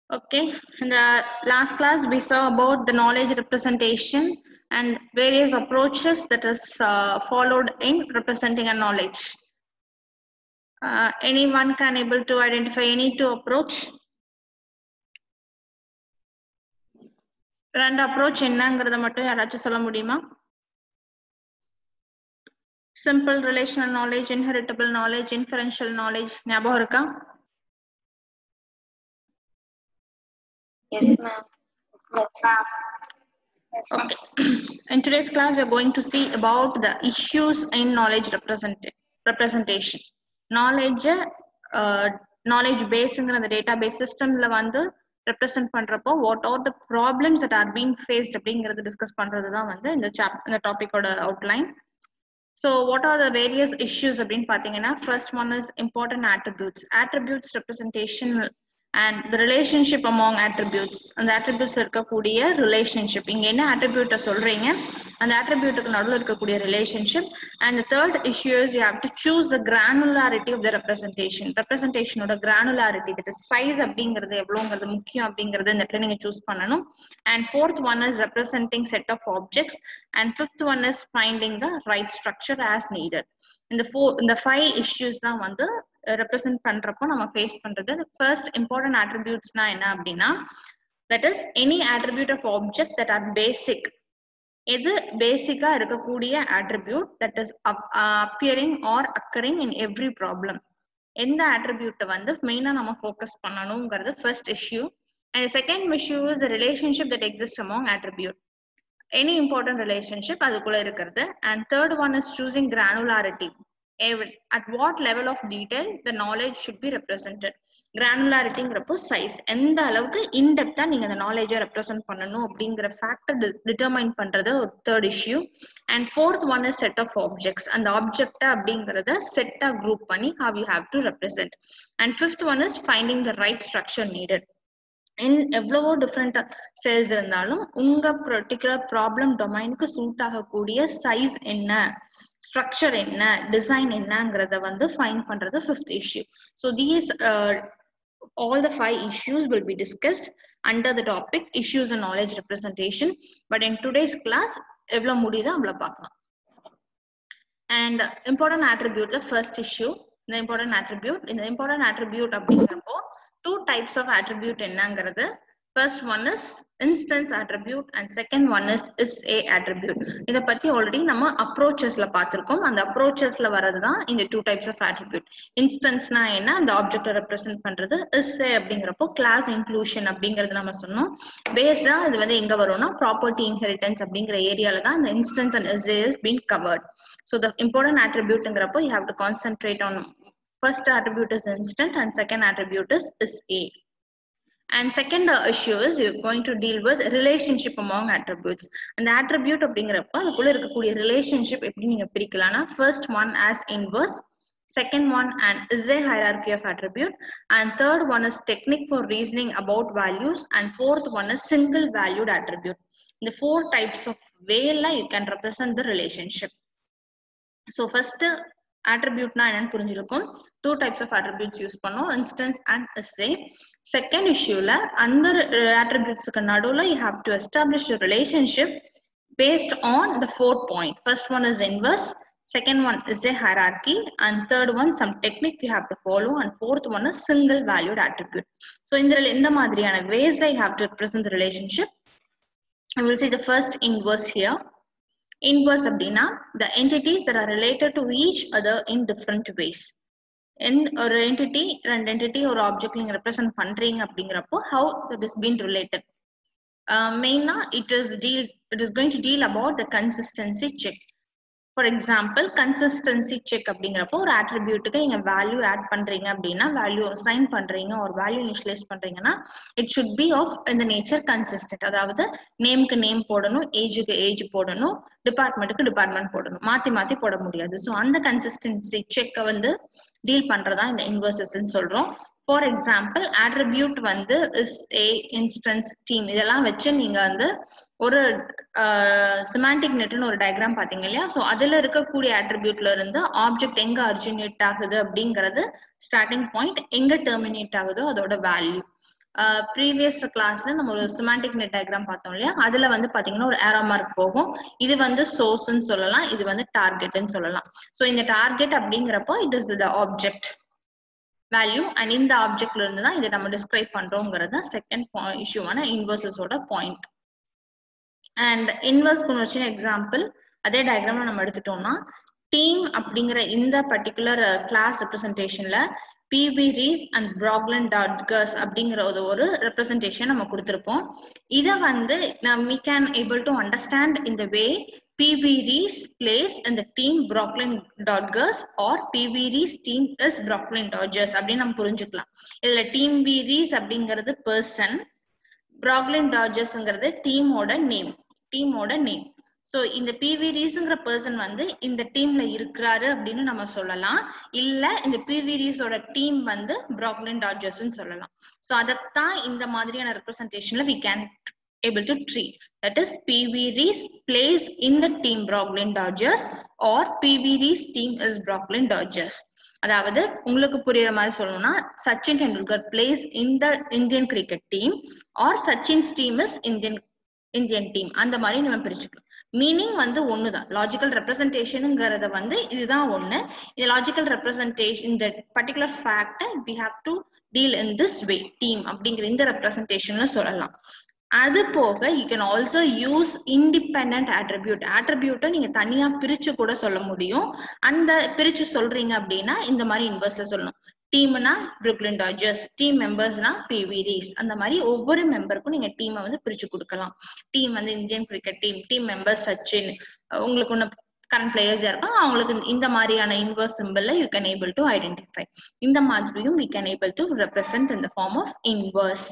Okay, in the last class we saw about the knowledge representation and various approaches that is uh, followed in representing a knowledge. Uh, anyone can able to identify any two approach? ரெண்டு approach என்னங்கிறத மட்டும் யாராச்சும் சொல்ல முடியுமா simple relational knowledge inheritable knowledge inferential knowledge ஞாபகம் இருக்கா Yes, ma'am. Yes, ma'am. Yes, ma'am. Okay. In today's class, we're going to see about the issues in knowledge represent representation. Knowledge, uh, knowledge basing அந்த database systemல வந்து represent பண்றப்போ what are the problems that are being faced அப்படிங்கறது discuss பண்றது தான் வந்து இந்த chap இந்த டாபிக்கோட outline. So what are the various issues அப்படின்னு பாத்தீங்கன்னா first one is important attributes. Attributes representation and the relationship among attributes அந்த attributes இருக்கக்கூடிய relationship இங்க என்ன attribute சொல்றீங்க அந்த attributeக்கு நடுவுல இருக்கக்கூடிய relationship and the third issue is you have to choose the granularity of the representation representation ஓட granularity that is size அப்படிங்கிறது எவ்வளவுங்கிறது முக்கியம் அப்படிங்கறது இந்த இடத்துல நீங்க சூஸ் பண்ணணும் and fourth one is representing set of objects and fifth one is finding the right structure as needed இந்த four இந்த ஃபைவ் இஷ்யூஸ் தான் வந்து ரெப்ரசென்ட் பண்றப்போ நம்ம ஃபேஸ் பண்றது ஃபர்ஸ்ட் இம்பார்ட்டன்ட் ஆட்ரிபியூட்ஸ்னா என்ன அப்படின்னா that is any attribute of object that are basic எது பேசிக்கா இருக்கக்கூடிய attribute that is appearing or occurring in every problem எந்த ஆட்ரிபியூட்டை வந்து மெயினா நம்ம ஃபோக்கஸ் பண்ணணுங்கிறது first issue and second issue is relationship that exist among attribute any important relationship அதுக்குள்ள இருக்கிறது and third one is choosing granularity at what level of detail the knowledge should be represented கிரானுலாரிட்டிங்கிறப்போ size எந்த அளவுக்கு இன்டெப்தா நீங்க அந்த நாலேஜை represent பண்ணணும் அப்படிங்கிற ஃபேக்டர் டிட்டர்மைன் பண்றது ஒரு third issue and fourth one is set of objects அந்த ஆப்ஜெக்ட் அப்படிங்கறத செட்டா குரூப் பண்ணி how you have to represent and fifth one is finding the right structure needed in எவ்வளவோ டிஃப்ரெண்ட் ஸ்டேஜ் இருந்தாலும் உங்க பர்டிகுலர் ப்ராப்ளம் டொமைனுக்கு சூட் ஆகக்கூடிய size என்ன ஸ்ட்ரக்சர் என்ன டிசைன் என்னங்கிறத வந்து ஃபைன் பண்றது fifth issue so these all the five issues will be discussed under the topic issues and knowledge representation but in today's class எவ்வளவு முடியுதோ அவ்வளவு பார்க்கலாம் and important attribute the first issue the important attribute இந்த important attribute அப்படிங்கிறப்போ two types of attribute என்னங்கிறது first one is instance attribute and second one is is a attribute இத பத்தி already நம்ம அப்ரோச்சஸ்ல பார்த்திருக்கோம் அந்த அப்ரோச்சஸ்ல வரதுதான் இந்த டூ டைப்ஸ் ஆஃப் attribute இன்ஸ்டன்ஸ்னா என்ன அந்த ஆப்ஜெக்ட ரெப்ரசென்ட் பண்றது இஸ் ஏ அப்படிங்கிறப்போ கிளாஸ் இன்க்ளூஷன் அப்படிங்கிறது நம்ம சொன்னோம் பேஸ்டா இது வந்து எங்க வரும்னா ப்ராப்பர்ட்டி இன்ஹெரிட்டன்ஸ் அப்படிங்கிற ஏரியால தான் இந்த instance and is is been covered so the important attributeங்கிறப்போ you have to concentrate on first attribute is instant and second attribute is is a and second uh, issue is you're going to deal with relationship among attributes and the attribute அப்படிங்கிறப்ப அதுக்குள்ள இருக்கக்கூடிய relationship எப்படி நீங்க பிரிக்கலாம்னா first one as inverse second one and is a hierarchy of attribute and third one is technique for reasoning about values and fourth one is single valued attribute the four types of way you can represent the relationship so first attributeனா என்னன்னு புரிஞ்சிருக்கும் two types of attributes use பண்ணோம் instance and is a second இஷ்யூல அந்த அட்ரிபியூட்ஸ்க்கு நடுவில் you have to establish relationship based on the fourth point first one is inverse second one is a hierarchy and third one some technique you have to follow and fourth one is single valued attribute so in the in the மாதிரியான ways you have to represent the relationship I will see the first inverse here inverse அப்படின்னா the entities that are related to each other in different ways என் ஒரு entity ரெண்டு entity ஒரு object நீங்க represent பண்றீங்க அப்படிங்கிறப்போ how it is been related மெயினா it is deal it is going to deal about the consistency check for example consistency check அப்படிங்கிறப்போ ஒரு ஆட்ரிபியூட்டுக்கு நீங்க வேல்யூ ஆட் பண்றீங்க அப்படின்னா வேல்யூ அசைன் பண்றீங்க ஒரு வேல்யூ இனிஷியலைஸ் பண்றீங்கன்னா இட் சுட் பி ஆஃப் இந்த நேச்சர் கன்சிஸ்டன்ட் அதாவது நேம்க்கு நேம் போடணும் ஏஜுக்கு ஏஜ் போடணும் டிபார்ட்மெண்ட்டுக்கு டிபார்ட்மெண்ட் போடணும் மாத்தி மாத்தி போட முடியாது ஸோ அந்த கன்சிஸ்டன்சி செக்கை வந்து டீல் பண்றதா இந்த இன்வர்சஸ்ன்னு சொல்றோம் ஃபார் எக்ஸாம்பிள் ஆட்ரிபியூட் வந்து இஸ் ஏ இன்ஸ்டன்ஸ் டீம் இதெல்லாம் வச்சு நீங்க வந்து ஒரு சிமாண்டிக் நெட்னு ஒரு டயக்ராம் பாத்தீங்க இல்லையா ஸோ அதுல இருக்கக்கூடிய ஆட்ரிபியூட்ல இருந்து ஆப்ஜெக்ட் எங்க அர்ஜினேட் ஆகுது அப்படிங்கிறது ஸ்டார்டிங் பாயிண்ட் எங்க டெர்மினேட் ஆகுதோ அதோட வேல்யூ ப்ரீவியஸ் கிளாஸ்ல நம்ம ஒரு சிமாண்டிக் நெட் டயக்ராம் பார்த்தோம் இல்லையா அதுல வந்து பாத்தீங்கன்னா ஒரு ஏரோ மார்க் போகும் இது வந்து சோர்ஸ்ன்னு சொல்லலாம் இது வந்து டார்கெட்னு சொல்லலாம் ஸோ இந்த டார்கெட் அப்படிங்கிறப்போ it is the object value and இந்த ஆப்ஜெக்ட்ல இருந்து தான் இதை நம்ம டிஸ்கிரைப் பண்றோங்கிறது செகண்ட் இஷ்யூவான இன்வர்சஸோட point and inverse conversion example அதே டயக்ராம் நம்ம எடுத்துட்டோம்னா டீம் அப்படிங்கிற இந்த பர்டிகுலர் கிளாஸ் ரெப்ரசன்டேஷன்ல PB Reese and Brooklyn Dodgers அப்படிங்கிற ஒரு ஒரு ரெப்ரசன்டேஷன் நம்ம கொடுத்துருப்போம் இதை வந்து we can able to understand இந்த way PB Rees plays in the team Brooklyn Dodgers or PB Rees team is Brooklyn Dodgers அப்படின்னு நம்ம புரிஞ்சுக்கலாம் இதுல டீம் பி ரீஸ் அப்படிங்கிறது பர்சன் ப்ராக்லின் டார்ஜர்ஸ்ங்கிறது டீமோட நேம் டீமோட நேம் ஸோ இந்த பிவி ரீஸ்ங்கிற பர்சன் வந்து இந்த டீம்ல இருக்கிறாரு அப்படின்னு நம்ம சொல்லலாம் இல்ல இந்த பிவி ரீஸோட டீம் வந்து ப்ராக்லின் டார்ஜர்ஸ்னு சொல்லலாம் ஸோ அதைத்தான் இந்த மாதிரியான ரெப்ரசன்டேஷன்ல we can able to treat. That is, PV Rees plays in the team Brooklyn Dodgers or PV Rees team is Brooklyn Dodgers. அதாவது உங்களுக்கு புரியுற மாதிரி சொல்லணும்னா Sachin Tendulkar plays in the Indian cricket team are Sachin's team is Indian Indian team அந்த மாதிரி நம்ம பிரிச்சுக்கலாம் meaning வந்து ஒண்ணுதான் லாஜிக்கல் ரெப்ரசன்டேஷனுங்கிறத வந்து இதுதான் ஒண்ணு இது லாஜிக்கல் ரெப்ரசன்டேஷன் இந்த பர்டிகுலர் ஃபேக்டை we have to deal in this way team அப்படிங்கிற இந்த ரெப்ரசன்டேஷன் சொல்லலாம் அது போக you can also use independent attribute ஆட்ரிபியூட்டை நீங்க தனியா பிரிச்சு கூட சொல்ல முடியும் அந்த பிரிச்சு சொல்றீங்க அப்படின்னா இந்த மாதிரி இன்வெர்ஸ்ல சொல்லணும் டீம்னா புருக்லின் டாஜர்ஸ் டீம் மெம்பர்ஸ்னா பிவி ரீஸ் அந்த மாதிரி ஒவ்வொரு மெம்பருக்கும் நீங்க டீமை வந்து பிரிச்சு கொடுக்கலாம் டீம் வந்து Indian cricket team team members Sachin உங்களுக்கு ஒன்று கரண்ட் பிளேயர்ஸ் இருக்கும் அவங்களுக்கு இந்த மாதிரியான இன்வர்ஸ் சிம்பிள்ல you can able to identify இந்த மாதிரியும் we can able to represent in the form of inverse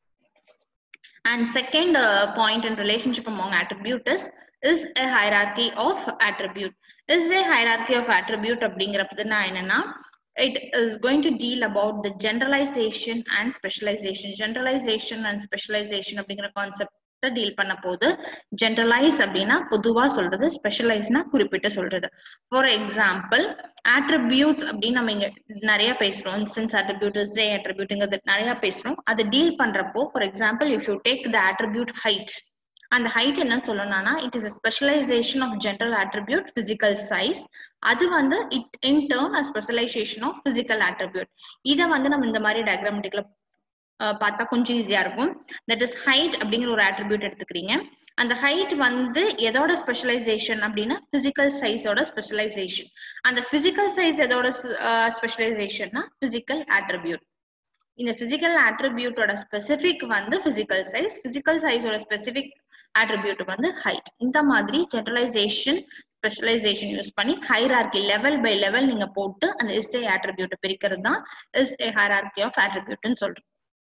And second uh, point in relationship among attribute is, is a hierarchy of attribute. Is a hierarchy of attribute அப்படிங்கிறப்பதுனா என்னன்னா it is going to deal about the generalization and specialization. Generalization and specialization அப்படிங்கிற concept deal பண்ண போது generalise அப்படின்னா பொதுவா சொல்றது ஸ்பெஷலைஸ்னா குறிப்பிட்டு சொல்றது ஃபார் எக்ஸாம்பிள் ஆட்ரிபியூட்ஸ் அப்படின்னு நம்ம இங்க நிறைய பேசுறோம் இன்ஸ்டன்ஸ் ஆட்ரிபியூட் இஸ் ஏ ஆட்ரிபியூட்ங்கிறது நிறைய பேசுறோம் அதை டீல் பண்றப்போ for example if you take the attribute height அந்த ஹைட் என்ன சொல்லணும்னா it is specialisation of general attribute physical size அது வந்து it in turn a specialisation of physical attribute இதை வந்து நம்ம இந்த மாதிரி டயக்ராமெட்டிக்ல பார்த்தா கொஞ்சம் ஈஸியா இருக்கும் தட் இஸ் ஹைட் அப்படிங்கிற ஒரு ஆட்ரிபியூட் எடுத்துக்கிறீங்க அந்த ஹைட் வந்து எதோட ஸ்பெஷலைசேஷன் அப்படின்னா பிசிக்கல் சைஸோட ஸ்பெஷலைசேஷன் அந்த பிசிக்கல் சைஸ் எதோட ஸ்பெஷலைசேஷன்னா பிசிக்கல் ஆட்ரிபியூட் இந்த பிசிக்கல் ஆட்ரிபியூட்டோட ஸ்பெசிபிக் வந்து பிசிக்கல் சைஸ் பிசிக்கல் சைஸோட ஸ்பெசிபிக் ஆட்ரிபியூட் வந்து ஹைட் இந்த மாதிரி ஜெனரலைசேஷன் ஸ்பெஷலைசேஷன் யூஸ் பண்ணி ஹைரார்கி லெவல் பை லெவல் நீங்க போட்டு அந்த எஸ்ஏ ஆட்ரிபியூட் பிரிக்கிறது தான் இஸ் ஏ ஹைரார்கி ஆஃப் ஆட்ரிபியூட்னு சொல்றோம்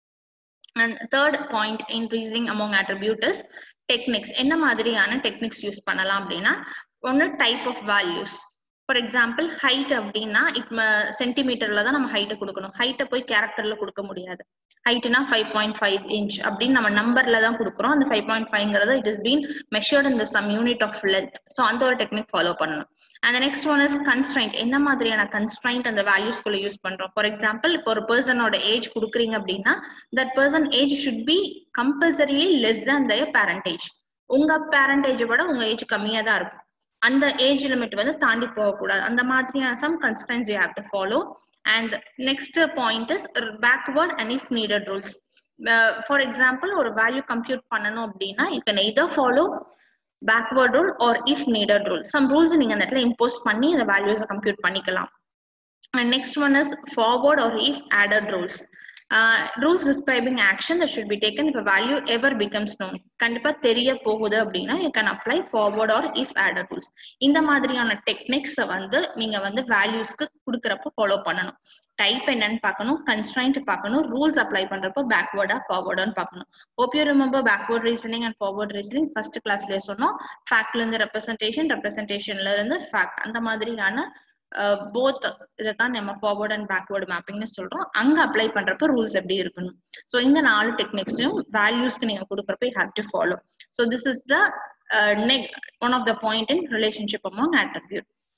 and third point in reasoning among attribute is techniques என்ன மாதிரியான டெக்னிக்ஸ் யூஸ் பண்ணலாம் அப்படின்னா ஒன்று type of values for example height அப்படின்னா இப்போ சென்டிமீட்டர்ல தான் நம்ம ஹைட்டை கொடுக்கணும் ஹைட்டை போய் கேரக்டர்ல கொடுக்க முடியாது ஹைட்னா ஃபைவ் பாயிண்ட் ஃபைவ் இன்ச் அப்படின்னு நம்ம நம்பர்ல தான் கொடுக்குறோம் அந்த ஃபைவ் பாயிண்ட் ஃபைவ்ங்கிறது இட் இஸ் பீன் மெஷர்ட் இந்த some unit of length so அந்த ஒரு டெக்னிக் ஃபாலோ பண்ணணும் அந்த நெக்ஸ்ட் ஒன் இஸ் கன்ஸ்ட்ரைண்ட் என்ன மாதிரியான கன்ஸ்ட்ரைண்ட் அந்த வேல்யூஸ்குள்ள யூஸ் பண்றோம் ஃபார் எக்ஸாம்பிள் இப்போ ஒரு பர்சனோட ஏஜ் கொடுக்குறீங்க அப்படின்னா that person age should be compulsorily less than their parentage உங்க பேரண்டேஜை விட உங்க ஏஜ் கம்மியா தான் இருக்கும் அந்த ஏஜ் லிமிட் வந்து தாண்டி போகக்கூடாது அந்த மாதிரியான some constants you have to follow and next point is backward and if needed rules for example ஒரு வேல்யூ கம்ப்யூட் பண்ணணும் அப்படின்னா you can either follow backward rule or if needed rule some rules நீங்க அந்த இடத்துல impose பண்ணி அந்த வேல்யூஸை கம்ப்யூட் பண்ணிக்கலாம் and next one is forward or if added rules rules describing action that should be taken இப்போ வேல்யூ எவர் பிகம்ஸ் நோன் கண்டிப்பா தெரிய போகுது அப்படின்னா you can apply forward or if added rules இந்த மாதிரியான டெக்னிக்ஸை வந்து நீங்க வந்து வேல்யூஸ்க்கு கொடுக்குறப்போ ஃபாலோ பண்ணணும் டைப் என்னன்னு பார்க்கணும் கன்ஸ்ட்ரைண்ட் பார்க்கணும் ரூல்ஸ் அப்ளை பண்றப்போ பேக்வர்டா ஃபார்வர்டான்னு பார்க்கணும் hope you remember backward reasoning and forward reasoning first கிளாஸ்லயே சொன்னோம் ஃபேக்ட்ல இருந்து ரெப்ரசன்டேஷன் ரெப்ரசன்டேஷன்ல இருந்து ஃபேக்ட் அந்த மாதிரியான போத் இதைத்தான் நம்ம ஃபார்வர்ட் அண்ட் பேக்வர்டு மேப்பிங்னு சொல்றோம் அங்க அப்ளை பண்றப்ப ரூல்ஸ் எப்படி இருக்கணும் ஸோ இந்த நாலு டெக்னிக்ஸையும் வேல்யூஸ்க்கு நீங்க கொடுக்குறப்ப you have to follow so this is the next one of the point in relationship among attribute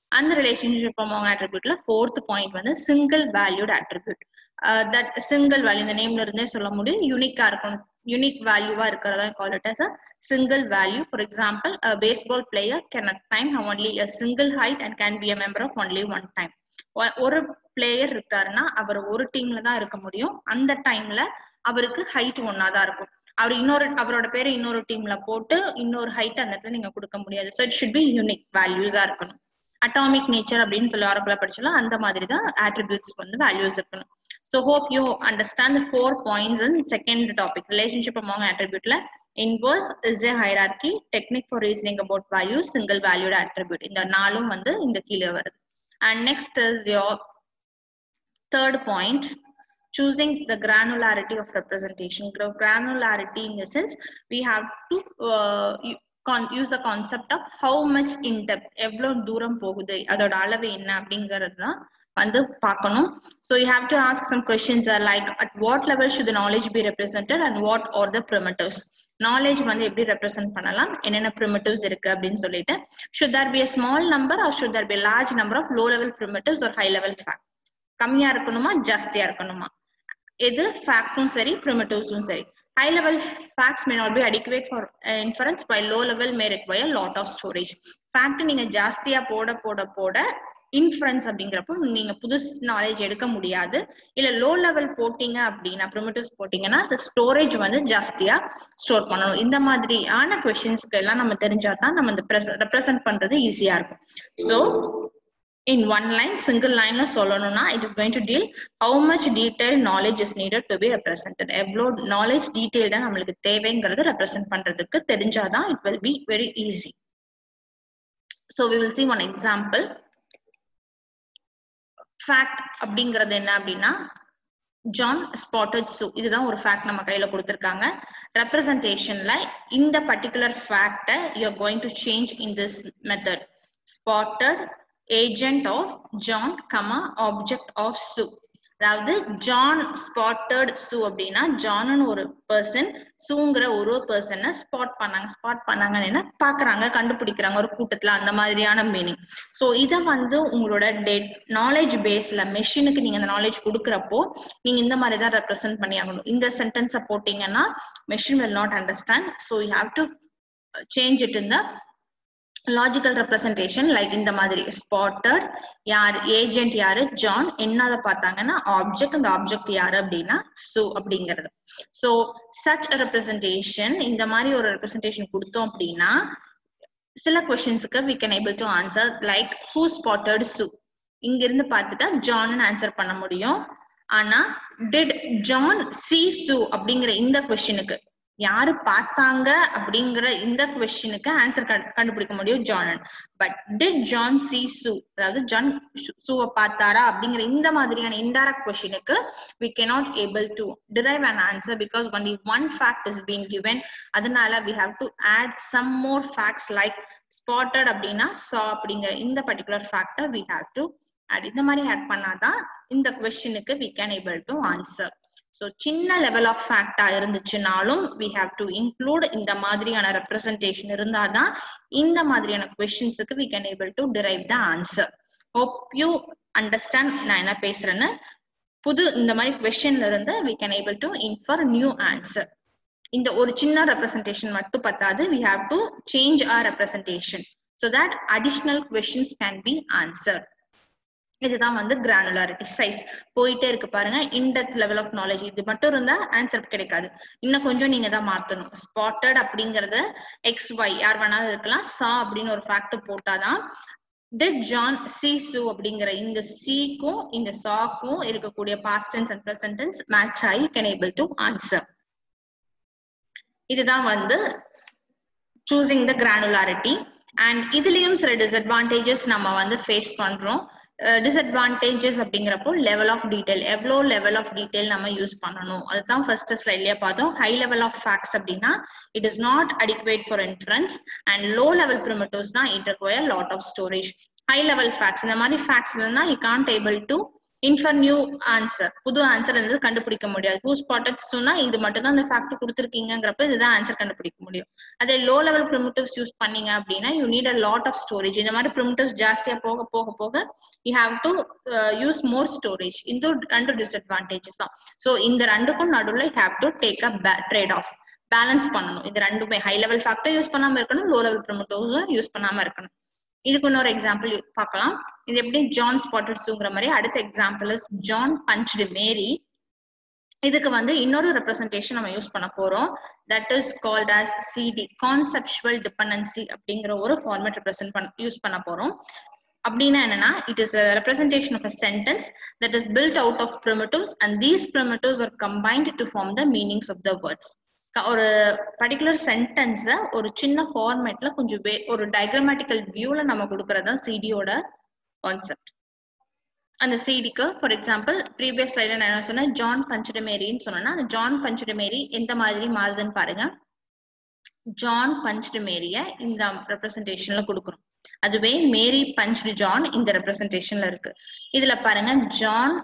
அந்த ரிலேஷன்ஷிப் அமாங் attributeல ஃபோர்த் பாயிண்ட் வந்து single valued attribute that single value இந்த நேம்ல இருந்தே சொல்ல முடியும் யூனிக்கா இருக்கணும் யூனிக் வேல்யூவா இருக்கிறதா call it as a single value for example a baseball player can at time have only a single height and can be a member of only one time ஒ- ஒரு பிளேயர் இருக்காருன்னா அவர் ஒரு டீம்ல தான் இருக்க முடியும் அந்த டைம்ல அவருக்கு ஹைட் ஒன்னா தான் இருக்கும் அவர் இன்னொரு அவரோட பேரை இன்னொரு டீம்ல போட்டு இன்னொரு ஹைட் அந்த இடத்துல நீங்க கொடுக்க முடியாது so it should be unique வேல்யூஸா இருக்கணும் அட்டாமிக் நேச்சர் அப்படின்னு சொல்லி ஆரம்பில் படிச்சலாம் அந்த மாதிரி தான் attributes வந்து வேல்யூஸ் இருக்கணும் so hope you understand four points in second topic relationship among attributeல inverse is a hierarchy technique for reasoning about values single valued attribute இந்த நாலும் வந்து இந்த கீழே வருது and next is your third point choosing the granularity of representation Gra- granularity in the sense we have to uh, u- con- use the concept of how much in depth எவ்வளவு தூரம் போகுது அதோட அளவு என்ன அப்படிங்கிறது தான் வந்து பார்க்கணும் so you have to ask some questions are like at what level should the knowledge be represented and what are the primitives knowledge வந்து எப்படி represent பண்ணலாம் என்னென்ன primitives இருக்கு அப்படின்னு சொல்லிட்டு should there be a small number or should there be a large number of low level primitives or high level fact கம்மியா இருக்கணுமா ஜாஸ்தியா இருக்கணுமா எது ஃபேக்டும் சரி ப்ரிமிட்டிவ்ஸும் சரி high level facts may not be adequate for inference by low level may require lot of storage fact நீங்க ஜாஸ்தியா போட போட போட இன்ஃபரன்ஸ் அப்படிங்கிறப்போ நீங்க புதுசு நாலேஜ் எடுக்க முடியாது இல்ல லோ லெவல் போட்டீங்க அப்படின்னா ப்ரிமிட்டிவ்ஸ் போட்டீங்கன்னா அந்த ஸ்டோரேஜ் வந்து ஜாஸ்தியா ஸ்டோர் பண்ணணும் இந்த மாதிரியான கொஸ்டின்ஸ்க்கு எல்லாம் நம்ம தெரிஞ்சாதான் நம்ம இந்த ரெப்ரசென்ட் பண்றது ஈஸியா இருக்கும் so in one line single line ல சொல்லணும்னா it is going to deal how much detailed knowledge is needed to be represented எவ்வளோ knowledge detailed நம்மளுக்கு தேவைங்கிறது represent பண்றதுக்கு தெரிஞ்சாதான் it will be very easy so we will see one example fact அப்படிங்கிறது என்ன அப்படின்னா John spotted சூ இதுதான் ஒரு ஃபேக்ட் நம்ம கையில கொடுத்துருக்காங்க ரெப்ரசன்டேஷன்ல இந்த பர்டிகுலர் ஃபேக்டை you're going to change in this method spotted agent of John comma object of Sue அதாவது ஜான் ஸ்பாட்டட் சூ அப்படின்னா ஜான்னு ஒரு பர்சன் சூங்கிற ஒரு பர்சனை ஸ்பாட் பண்ணாங்க ஸ்பாட் பண்ணாங்கன்னா பாக்குறாங்க கண்டுபிடிக்கிறாங்க ஒரு கூட்டத்துல அந்த மாதிரியான மீனிங் ஸோ இதை வந்து உங்களோட டேட் நாலேஜ் பேஸ்ல மெஷினுக்கு நீங்க அந்த நாலேஜ் கொடுக்குறப்போ நீங்க இந்த மாதிரி தான் ரெப்ரசென்ட் பண்ணி ஆகணும் இந்த சென்டென்ஸை போட்டீங்கன்னா machine will not understand so you have to change it in the logical representation like இந்த மாதிரி ஸ்பாட்டட் யார் ஏஜென்ட் யாரு ஜான் என்னதை பார்த்தாங்கன்னா ஆப்ஜெக்ட் அந்த ஆப்ஜெக்ட் யாரு அப்படின்னா சு அப்படிங்கிறது ஸோ சச் ரெப்ரசன்டேஷன் இந்த மாதிரி ஒரு ரெப்ரசன்டேஷன் கொடுத்தோம் அப்படின்னா சில கொஸ்டின்ஸுக்கு we can able to answer like who spotted Sue இங்க இருந்து பார்த்துட்டா ஜான் ஆன்சர் பண்ண முடியும் ஆனா டிட் ஜான் சி சு அப்படிங்கிற இந்த கொஸ்டினுக்கு யாரு பார்த்தாங்க அப்படிங்கிற இந்த கொஸ்டினுக்கு ஆன்சர் கண்டுபிடிக்க முடியும் ஜானன் but did John see Sue அதாவது ஜான் சூவை பார்த்தாரா அப்படிங்கிற இந்த மாதிரியான இன்டைரக்ட் கொஸ்டினுக்கு we cannot able to derive an answer because only one fact is been given அதனால we have to add some more facts like spotted அப்படின்னா சா அப்படிங்கிற இந்த particular ஃபேக்டை வி ஹாவ் டு ஆட் இந்த மாதிரி ஆட் பண்ணாதான் இந்த கொஸ்டினுக்கு we can able to answer so சின்ன லெவல் ஆஃப் ஃபேக்டா இருந்துச்சுனாலும் வி ஹாவ் டு இன்க்ளூட் இந்த மாதிரியான ரெப்ரசன்டேஷன் இருந்தாதான் இந்த மாதிரியான கொஸ்டின்ஸுக்கு we can able to drive the answer hope you understand நான் என்ன பேசுறேன்னு புது இந்த மாதிரி கொஸ்டின்ல இருந்து we can able to infer new answer இந்த ஒரு சின்ன ரெப்ரசன்டேஷன் மட்டும் பத்தாது we have to change our representation so that additional questions can be answer இதுதான் வந்து கிரானுலாரிட்டி சைஸ் போயிட்டே இருக்கு பாருங்க இன்டெப்த் லெவல் ஆஃப் நாலேஜ் இது மட்டும் இருந்தா ஆன்சர் கிடைக்காது இன்னும் கொஞ்சம் நீங்க தான் மாத்தணும் ஸ்பாட்டட் அப்படிங்கறது எக்ஸ் ஒய் யார் வேணாலும் இருக்கலாம் சா அப்படின்னு ஒரு ஃபேக்ட் போட்டாதான் டிட் ஜான் சி சு அப்படிங்கிற இந்த சிக்கும் இந்த சாக்கும் இருக்கக்கூடிய past tense and present tense match ஆகி கேன் ஏபிள் டு ஆன்சர் இதுதான் வந்து சூசிங் த கிரானுலாரிட்டி அண்ட் இதுலயும் சில டிஸ்அட்வான்டேஜஸ் நம்ம வந்து ஃபேஸ் பண்றோம் டிஸ்அட்வான்டேஜஸ் அப்படிங்கிறப்போ லெவல் ஆஃப் டீடைல் எவ்வளோ லெவல் ஆஃப் டீடைல் நம்ம யூஸ் பண்ணணும் அதுதான் ஃபர்ஸ்ட் ஸ்லைட்லயே பார்த்தோம் ஹை லெவல் ஆஃப் ஃபேக்ட்ஸ் அப்படின்னா it is not adequate for inference and low level ப்ரிமிட்டிவ்ஸ்னா it require lot of storage high level facts இந்த மாதிரி ஃபேக்ட்ஸ் இருந்தா you can't able to infer new answer புது ஆன்சர் வந்து கண்டுபிடிக்க முடியாது ஹூ ஸ்பாட்டட் சொன்னா இது மட்டும் தான் அந்த ஃபேக்ட் கொடுத்துருக்கீங்கிறப்ப இதுதான் ஆன்சர் கண்டுபிடிக்க முடியும் அதே லோ லெவல் ப்ரிமிட்டிவ்ஸ் யூஸ் பண்ணீங்க அப்படின்னா you need a lot of storage இந்த மாதிரி ப்ரிமிட்டிவ்ஸ் ஜாஸ்தியா போக போக போக you have to use more storage இந்த ரெண்டு டிஸ்அட்வான்டேஜஸ் தான் ஸோ இந்த ரெண்டுக்கும் நடுவில் have to take a trade off balance பண்ணணும் இது ரெண்டுமே ஹை லெவல் ஃபேக்டர் யூஸ் பண்ணாம இருக்கணும் லோ லெவல் ப்ரிமிட்டிவ்ஸும் யூஸ் பண்ணாம இருக்கணும் இதுக்கு இன்னொரு எக்ஸாம்பிள் பார்க்கலாம் இது எப்படி ஜான் ஸ்பாட்டட் சூங்கிற மாதிரி அடுத்த example is John punched Mary இதுக்கு வந்து இன்னொரு ரெப்ரசன்டேஷன் நம்ம யூஸ் பண்ண போறோம் that is called as CD conceptual dependency அப்படிங்கிற ஒரு ஃபார்மேட் ரெப்ரசென்ட் பண்ண யூஸ் பண்ண போறோம் அப்படின்னா என்னன்னா it is representation of a sentence that is built out of primitives and these primitives are combined to form the meanings of the words ஒரு particular sentence ஒரு சின்ன ஃபார்மேட்ல கொஞ்சம் வே ஒரு டயக்ராமேட்டிக்கல் வியூல நம்ம கொடுக்கறது தான் சிடியோட கான்செப்ட் அந்த சிடிக்கு ஃபார் எக்ஸாம்பிள் ப்ரீவியஸ் ஸ்லைட்ல நான் என்ன சொன்னேன் ஜான் பஞ்சடமேரின்னு சொன்னேன்னா அந்த ஜான் பஞ்சடமேரி எந்த மாதிரி மாறுதுன்னு பாருங்க ஜான் பஞ்ச்டு மேரிய இந்த ரெப்ரசன்டேஷன்ல கொடுக்குறோம் அதுவே மேரி பஞ்ச்டு ஜான் இந்த ரெப்ரசன்டேஷன்ல இருக்கு இதுல பாருங்க ஜான்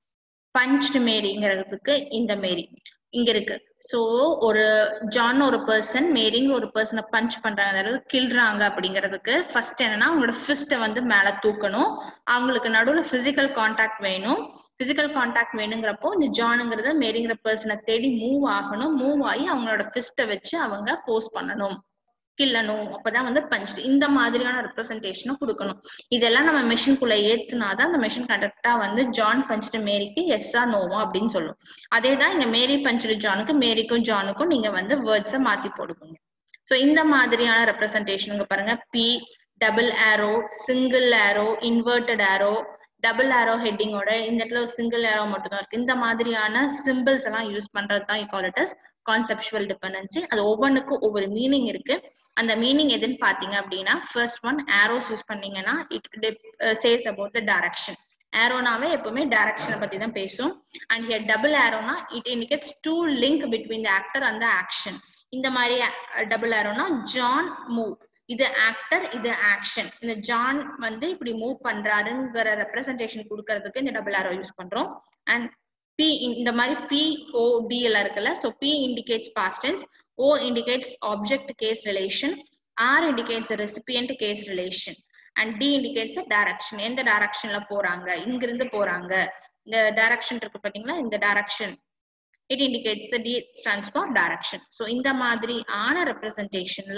பஞ்ச்டு மேரிங்கிறதுக்கு இந்த மேரி இங்க இருக்கு சோ ஒரு ஜான் ஒரு பர்சன் மேரிங்க ஒரு பர்சனை பஞ்ச் பண்றாங்க அதாவது கில்றாங்க அப்படிங்கிறதுக்கு ஃபர்ஸ்ட் என்னன்னா அவங்களோட ஃபிஸ்ட வந்து மேல தூக்கணும் அவங்களுக்கு நடுவில் பிசிக்கல் கான்டாக்ட் வேணும் பிசிக்கல் கான்டாக்ட் வேணுங்கிறப்போ இந்த ஜானுங்கிறது மேரிங்கிற பர்சனை தேடி மூவ் ஆகணும் மூவ் ஆகி அவங்களோட ஃபிஸ்ட வச்சு அவங்க போஸ்ட் பண்ணணும் கில்லணும் அப்பதான் வந்து பஞ்ச் இந்த மாதிரியான ரெப்ரசன்டேஷனும் கொடுக்கணும் இதெல்லாம் நம்ம மெஷின்குள்ள ஏத்துனாதான் அந்த மெஷின் கரெக்டா வந்து ஜான் பஞ்சிட்டு மேரிக்கு எஸ்ஸா நோவா அப்படின்னு சொல்லும் அதே தான் இங்க மேரி பஞ்சிட்டு ஜானுக்கு மேரிக்கும் ஜானுக்கும் நீங்க வந்து வேர்ட்ஸை மாத்தி போடுவீங்க ஸோ இந்த மாதிரியான ரெப்ரசன்டேஷன் பாருங்க P double arrow single arrow inverted arrow double arrow ஹெட்டிங்கோட இந்த இடத்துல ஒரு சிங்கிள் ஆரோ மட்டும் தான் இருக்கு இந்த மாதிரியான சிம்பிள்ஸ் எல்லாம் யூஸ் பண்றது தான் இக்காலிட்டஸ் கான்செப்சுவல் டிபெண்டன்சி அது ஒவ்வொன்றுக்கும் ஒவ்வொரு மீனிங் இருக்கு அந்த மீனிங் எதுன்னு பாத்தீங்க அப்படின்னா ஃபர்ஸ்ட் ஒன் ஆரோஸ் யூஸ் பண்ணீங்கன்னா it says about the direction ஆரோனாவே எப்பவுமே டைரக்ஷனை பத்தி தான் பேசும் அண்ட் ஹியர் டபுள் ஆரோனா it indicates two link between the actor and the action இந்த மாதிரி டபுள் ஆரோனா ஜான் மூவ் இது ஆக்டர் இது ஆக்ஷன் இந்த ஜான் வந்து இப்படி மூவ் பண்றாருங்கிற ரெப்ரசன்டேஷன் கொடுக்கறதுக்கு இந்த டபுள் ஆரோ யூஸ் பண்றோம் அண்ட் பி இந்த மாதிரி பி ஓ டி எல்லாம் இருக்குல்ல so P indicates past tense O indicates object case relation R indicates recipient case relation and D indicates direction எந்த டைரக்ஷன்ல போறாங்க இங்கிருந்து போறாங்க இந்த டைரக்ஷன் இருக்கு பாத்தீங்களா இந்த direction it indicates the D stands for direction so இந்த மாதிரி ஆன ரெப்ரசன்டேஷன்ல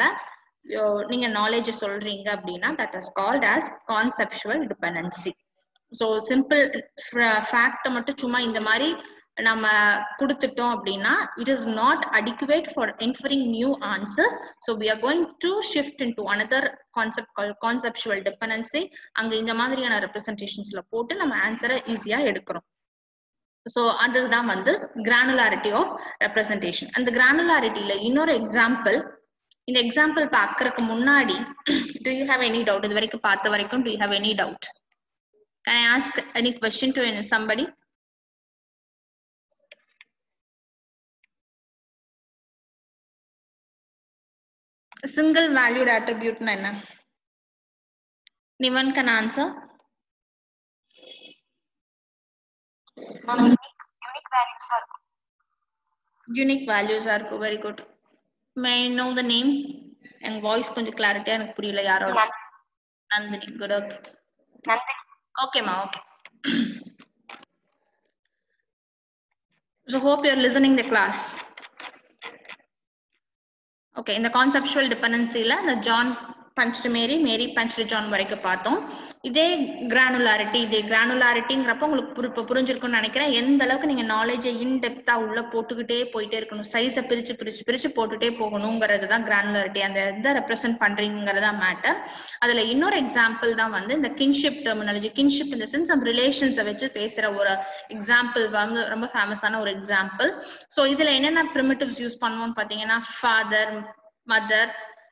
நீங்க நாலேஜ் சொல்றீங்க அப்படின்னா that is called as conceptual dependency so simple ஃபேக்டை மட்டும் சும்மா இந்த மாதிரி நம்ம கொடுத்துட்டோம் அப்படின்னா it is not adequate for inferring new answers so we are going to shift into another concept conceptual dependency அங்க இந்த மாதிரியான ரெப்ரசன்டேஷன்ஸ்ல போட்டு நம்ம ஆன்சரை ஈஸியா எடுக்கிறோம் ஸோ அதுதான் வந்து கிரானுலாரிட்டி ஆஃப் ரெப்ரசன்டேஷன் அந்த கிரானுலாரிட்டியில இன்னொரு எக்ஸாம்பிள் இந்த எக்ஸாம்பிள் பார்க்கறதுக்கு முன்னாடி do you have any doubt இது வரைக்கும் பார்த்த வரைக்கும் do you have any doubt Can I ask any question to somebody? Single valued attribute na enna? Anyone can answer? unique values are Unique values are very good. May I know the name? என் voice கொஞ்சம் கிளாரிட்டியா எனக்கு புரியல யாரோட Nandini good okay Nandini ஓகேம்மா okay So hope you're listening the class. Okay இந்த conceptual டிபெண்டன்சில இந்த John punched Mary Mary punched John வரைக்கும் பார்த்தோம் இதே கிரானுலாரிட்டி இதே கிரானுலாரிட்டிங்கிறப்ப உங்களுக்கு புரி இப்போ புரிஞ்சிருக்கும்னு நினைக்கிறேன் எந்த அளவுக்கு நீங்க நாலேஜை இன்டெப்தா உள்ள போட்டுக்கிட்டே போயிட்டே இருக்கணும் சைஸை பிரிச்சு பிரிச்சு பிரிச்சு போட்டுட்டே போகணுங்கிறது தான் கிரானுலாரிட்டி அந்த எதை ரெப்ரசென்ட் பண்றீங்கிறதா மேட்டர் அதுல இன்னொரு எக்ஸாம்பிள் தான் வந்து இந்த கின்ஷிப் டெர்மினாலஜி கின்ஷிப் இந்த சென்ஸ் ஆஃப் ரிலேஷன்ஸை வச்சு பேசுற ஒரு எக்ஸாம்பிள் வந்து ரொம்ப ஃபேமஸான ஒரு எக்ஸாம்பிள் ஸோ இதுல என்னென்ன ப்ரிமிட்டிவ்ஸ் யூஸ் பண்ணுவோம்னு பாத்தீங்கன்னா father mother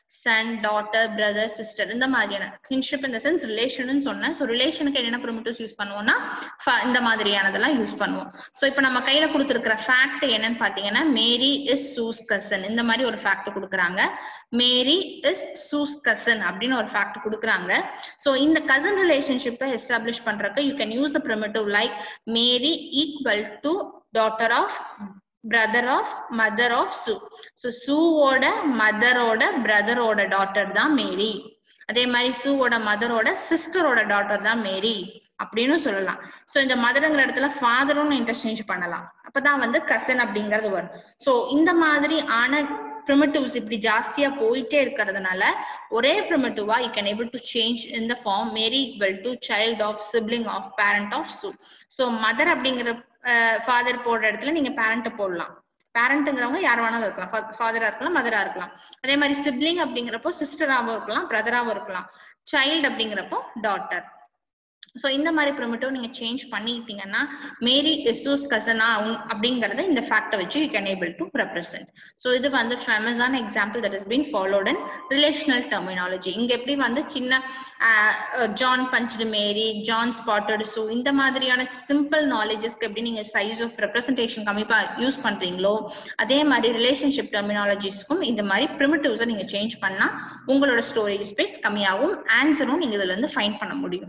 son daughter brother sister இந்த மாதிரியான கின்ஷிப் இந்த சென்ஸ் ரிலேஷன் சொன்னேன் ஸோ ரிலேஷனுக்கு என்னென்ன ப்ரிமிட்டிவ்ஸ் யூஸ் பண்ணுவோம்னா fa- இந்த மாதிரியானதெல்லாம் யூஸ் பண்ணுவோம் ஸோ இப்போ நம்ம கையில கொடுத்துருக்கிற ஃபேக்ட் என்னன்னு பார்த்தீங்கன்னா மேரி இஸ் சூஸ் கசன் இந்த மாதிரி ஒரு ஃபேக்ட் கொடுக்குறாங்க மேரி இஸ் சூஸ் கசன் அப்படின்னு ஒரு ஃபேக்ட் கொடுக்குறாங்க ஸோ இந்த கசன் ரிலேஷன்ஷிப்பை எஸ்டாப்ளிஷ் பண்றதுக்கு you can use the primitive like Mary equal to daughter of brother of mother of Sue so சூவோட மதரோட பிரதரோட டாட்டர் தான் மேரி அதே மாதிரி சூவோட மதரோட சிஸ்டரோட டாட்டர் தான் மேரி அப்படின்னு சொல்லலாம் ஸோ இந்த மதருங்கிற இடத்துல ஃபாதரும் இன்டர்சேஞ்ச் பண்ணலாம் அப்பதான் வந்து கசன் அப்படிங்கிறது வரும் ஸோ இந்த மாதிரி ஆன ப்ரிமிட்டிவ்ஸ் இப்படி ஜாஸ்தியா போயிட்டே இருக்கிறதுனால ஒரே ப்ரிமிட்டிவா you can able to change in the form Mary equal to child of sibling of parent of Sue so mother அப்படிங்கிற ஃபாதர் போடுற இடத்துல நீங்க பேரண்ட் போடலாம் பேரண்ட்ங்கிறவங்க யார் வேணாலும் இருக்கலாம் ஃபாதரா இருக்கலாம் மதரா இருக்கலாம் அதே மாதிரி சிப்ளிங் அப்படிங்கிறப்போ சிஸ்டராகவும் இருக்கலாம் பிரதராகவும் இருக்கலாம் சைல்டு அப்படிங்கிறப்போ டாட்டர் ஸோ இந்த மாதிரி ப்ரிமிட்டிவ் நீங்க சேஞ்ச் பண்ணிட்டீங்கன்னா மேரி எஸ்யூஸ் கசனா அப்படிங்கறத இந்த ஃபேக்டை வச்சு you can able to represent so இது வந்து ஃபேமஸான example that is been followed in relational terminology இங்க எப்படி வந்து சின்ன John punched Mary John spotted so இந்த மாதிரியான சிம்பிள் நாலேஜஸ்க்கு எப்படி நீங்க சைஸ் ஆஃப் ரெப்ரசன்டேஷன் கம்மிப்பா யூஸ் பண்றீங்களோ அதே மாதிரி ரிலேஷன்ஷிப் டெர்மினாலஜிஸ்க்கும் இந்த மாதிரி ப்ரிமிட்டிவ்ஸை நீங்க சேஞ்ச் பண்ணா உங்களோட ஸ்டோரேஜ் ஸ்பேஸ் கம்மியாகும் ஆன்சரும் நீங்க இதுல இருந்து ஃபைண்ட் பண்ண முடியும்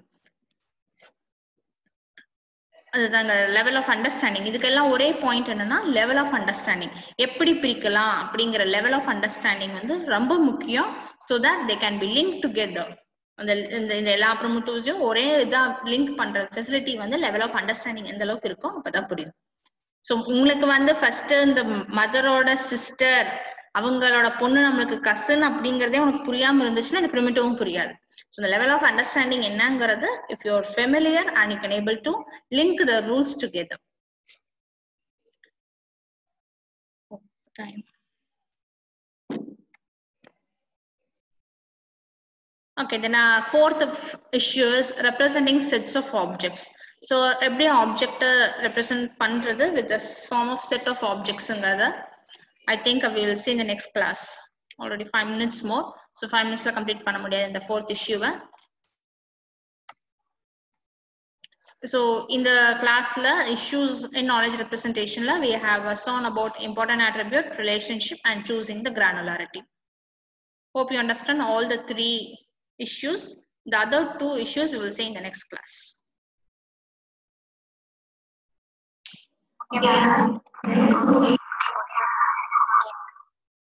அதுதாங்க லெவல் ஆஃப் அண்டர்ஸ்டாண்டிங் இதுக்கெல்லாம் ஒரே பாயிண்ட் என்னன்னா லெவல் ஆஃப் அண்டர்ஸ்டாண்டிங் எப்படி பிரிக்கலாம் அப்படிங்கிற லெவல் ஆஃப் அண்டர்ஸ்டாண்டிங் வந்து ரொம்ப முக்கியம் so that they can be link together அந்த இந்த இந்த எல்லா ப்ரொமோட்டிவ்ஸையும் ஒரே இதா லிங்க் பண்ற ஃபெசிலிட்டி வந்து லெவல் ஆஃப் அண்டர்ஸ்டாண்டிங் எந்த அளவுக்கு இருக்கும் அப்பதான் புரியும் ஸோ உங்களுக்கு வந்து ஃபர்ஸ்ட் இந்த மதரோட சிஸ்டர் அவங்களோட பொண்ணு நம்மளுக்கு கசன் அப்படிங்கறதே உனக்கு புரியாம இருந்துச்சுன்னா இந்த ப்ரிமிட்டிவும் புரியாது ஸோ இந்த லெவல் ஆஃப் அண்டர்ஸ்டாண்டிங் என்னங்கிறது if you are familiar and you can able to link the rules together time Okay, then uh, fourth of issue is representing sets of objects. So every object uh, represent பண்றது with the form of set of objects I think we will see in the next class. Already five minutes more. So five minutes complete பண்ண முடியாது இந்த fourth issue. So in the class la issues in knowledge representation la we have uh, shown about important attribute, relationship and choosing the granularity. Hope you understand all the three issues. The other two issues we will see in the next class. Okay.